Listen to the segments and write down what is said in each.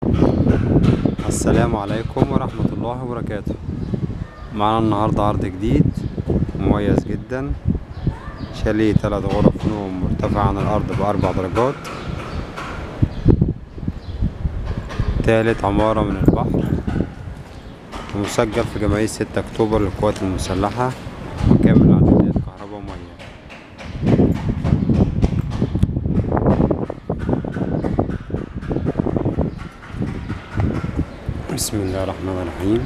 السلام عليكم ورحمة الله وبركاته معنا النهاردة عرض جديد مميز جدا شاليه تلات غرف نوم مرتفع عن الأرض بأربع درجات تالت عمارة من البحر ومسجل في جمعية ستة أكتوبر للقوات المسلحة وكامل إعدادات كهرباء ومية بسم الله الرحمن الرحيم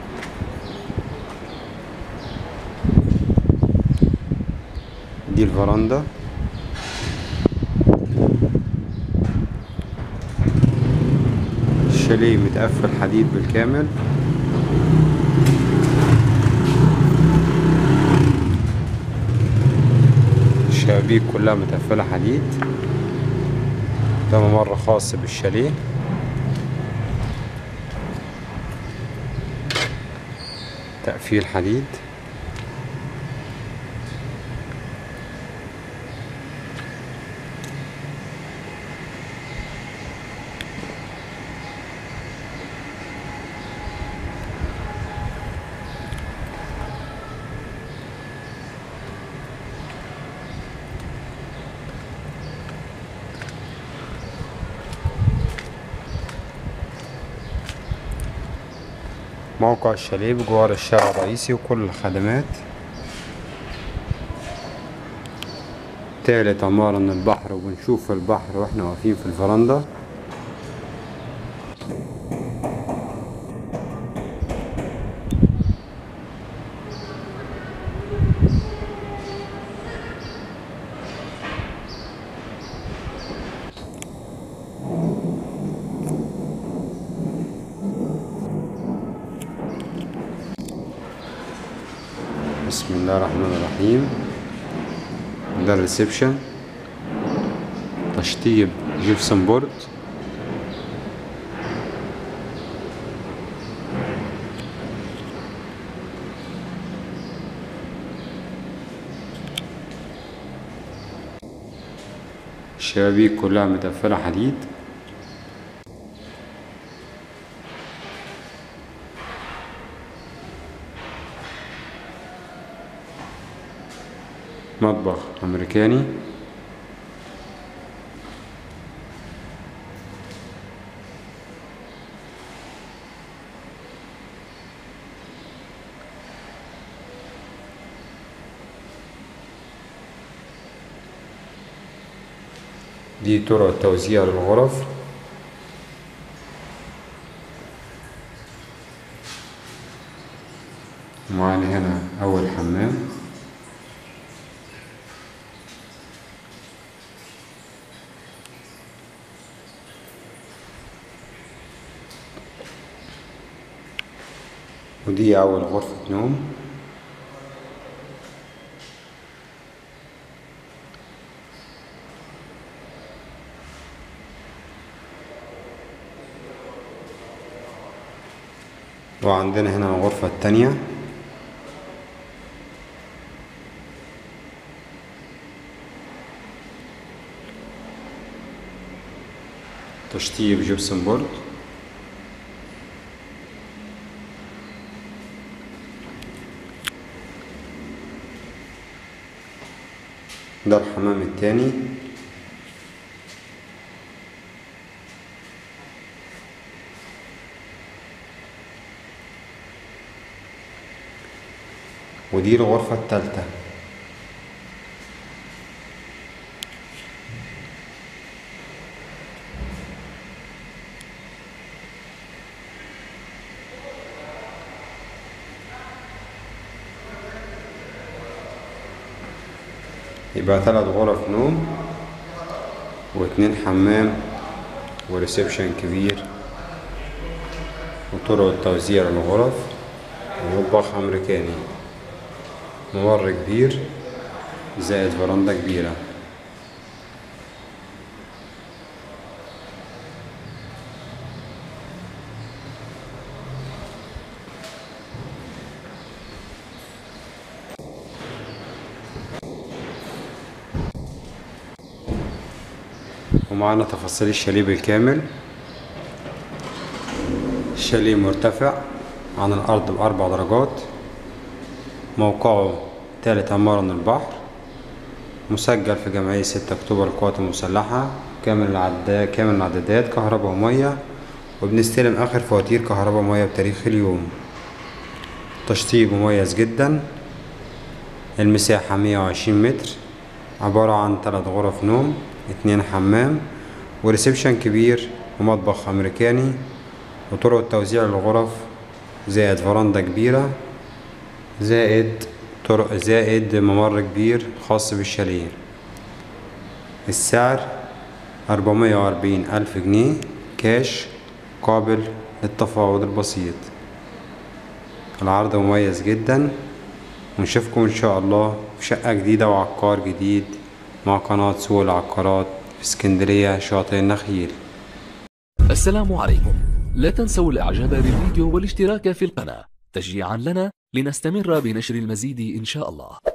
دي الفرندا الشاليه متقفل حديد بالكامل الشبابيك كلها متقفلة حديد ده ممر خاص بالشاليه تقفيل حديد موقع الشاليه بجوار الشارع الرئيسي وكل الخدمات تالت عمارة من البحر وبنشوف البحر واحنا واقفين في الفرندا بسم الله الرحمن الرحيم ده الريسبشن تشطيب جيبسون بورد الشبابيك كلها متقفلة حديد مطبخ أمريكاني دي طرق توزيع للغرف معانا هنا أول حمام ودي أول غرفة نوم وعندنا هنا الغرفة التانية تشطيب جبسن بورد ده الحمام التاني ودي الغرفة التالتة يبقى ثلاث غرف نوم واتنين حمام وريسبشن كبير وطرق التوزيع للغرف ومطبخ أمريكاني ممر كبير زائد فرندا كبيرة ومعانا تفاصيل الشاليه بالكامل شاليه مرتفع عن الأرض بأربع درجات موقعه تالت عمارة من البحر مسجل في جمعية ستة أكتوبر القوات المسلحة كامل العداد كامل العدادات كهرباء ومية وبنستلم آخر فواتير كهرباء ومية بتاريخ اليوم تشطيب مميز جدا المساحة مية وعشرين متر عبارة عن تلات غرف نوم اتنين حمام وريسبشن كبير ومطبخ أمريكاني وطرق توزيع الغرف زائد فراندا كبيرة زائد طرق زائد ممر كبير خاص بالشاليه السعر أربعمية وأربعين ألف جنيه كاش قابل للتفاوض البسيط العرض مميز جدا ونشوفكم إن شاء الله في شقة جديدة وعقار جديد مع قناة سوق العقارات في اسكندرية شاطئ النخيل السلام عليكم لا تنسوا الاعجاب بالفيديو والاشتراك في القناة تشجيعا لنا لنستمر بنشر المزيد ان شاء الله